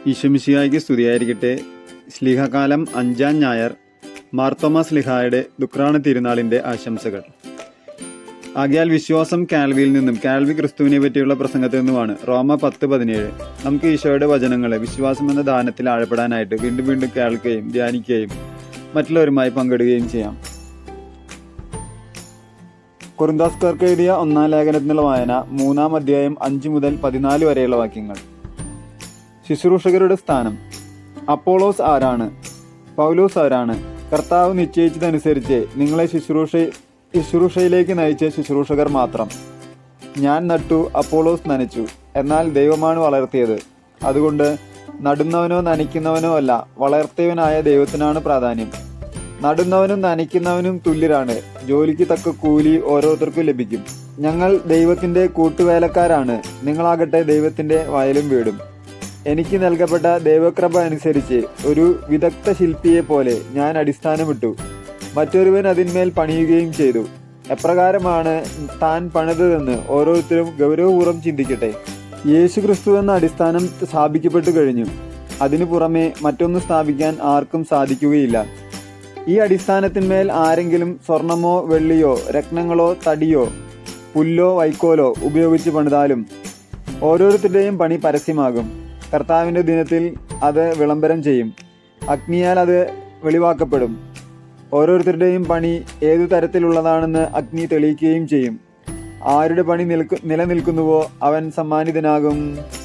ഈശമിശിഹായ്ക്ക് സ്തുതിയായിരിക്കട്ടെ സ്ലിഹകാലം അഞ്ചാം ഞായർ മാർത്തോമ സ്ലിഹായുടെ ദുക്രാണ തിരുനാളിന്റെ ആശംസകൾ ആകിയാൽ വിശ്വാസം കാൽവിയിൽ നിന്നും കാൽവി ക്രിസ്തുവിനെ പറ്റിയുള്ള പ്രസംഗത്തിൽ നിന്നുമാണ് റോമ പത്ത് പതിനേഴ് നമുക്ക് ഈശോയുടെ വചനങ്ങളെ വിശ്വാസം എന്ന ദാനത്തിൽ ആഴപ്പെടാനായിട്ട് വീണ്ടും വീണ്ടും കേൾക്കുകയും ധ്യാനിക്കുകയും മറ്റുള്ളവരുമായി പങ്കിടുകയും ചെയ്യാം കുറുന്താസ്കർക്ക് എഴുതിയ ഒന്നാം ലേഖനത്തിനുള്ള വായന മൂന്നാം അധ്യായം അഞ്ച് മുതൽ പതിനാല് വരെയുള്ള വാക്യങ്ങൾ ശുശ്രൂഷകരുടെ സ്ഥാനം അപ്പോളോസ് ആരാണ് പൗലോസ് ആരാണ് കർത്താവ് നിശ്ചയിച്ചതനുസരിച്ച് നിങ്ങളെ ശുശ്രൂഷ ശുശ്രൂഷയിലേക്ക് നയിച്ച ശുശ്രൂഷകർ മാത്രം ഞാൻ നട്ടു അപ്പോളോസ് നനച്ചു എന്നാൽ ദൈവമാണ് വളർത്തിയത് അതുകൊണ്ട് നടുന്നവനോ നനയ്ക്കുന്നവനോ അല്ല വളർത്തിയവനായ ദൈവത്തിനാണ് പ്രാധാന്യം നടുന്നവനും നനയ്ക്കുന്നവനും തുല്യരാണ് ജോലിക്ക് തക്ക കൂലി ഓരോരുത്തർക്കും ലഭിക്കും ഞങ്ങൾ ദൈവത്തിന്റെ കൂട്ടുവേലക്കാരാണ് നിങ്ങളാകട്ടെ ദൈവത്തിന്റെ വയലും വീടും എനിക്ക് നൽകപ്പെട്ട ദൈവകൃപ അനുസരിച്ച് ഒരു വിദഗ്ധ ശില്പിയെ പോലെ ഞാൻ അടിസ്ഥാനമിട്ടു മറ്റൊരുവൻ അതിന്മേൽ പണിയുകയും ചെയ്തു എപ്രകാരമാണ് താൻ പണിതതെന്ന് ഓരോരുത്തരും ഗൗരവപൂർവ്വം ചിന്തിക്കട്ടെ യേശുക്രിസ്തു എന്ന അടിസ്ഥാനം സ്ഥാപിക്കപ്പെട്ടു കഴിഞ്ഞു അതിനു പുറമെ മറ്റൊന്ന് സ്ഥാപിക്കാൻ ആർക്കും സാധിക്കുകയില്ല ഈ അടിസ്ഥാനത്തിന്മേൽ ആരെങ്കിലും സ്വർണമോ വെള്ളിയോ രത്നങ്ങളോ തടിയോ പുല്ലോ വൈക്കോലോ ഉപയോഗിച്ച് പണിതാലും ഓരോരുത്തരുടെയും പണി പരസ്യമാകും കർത്താവിൻ്റെ ദിനത്തിൽ അത് വിളംബരം ചെയ്യും അഗ്നിയാൽ അത് വെളിവാക്കപ്പെടും ഓരോരുത്തരുടെയും പണി ഏതു തരത്തിലുള്ളതാണെന്ന് അഗ്നി തെളിയിക്കുകയും ചെയ്യും ആരുടെ പണി നിൽക്കു നിലനിൽക്കുന്നുവോ അവൻ സമ്മാനിതനാകും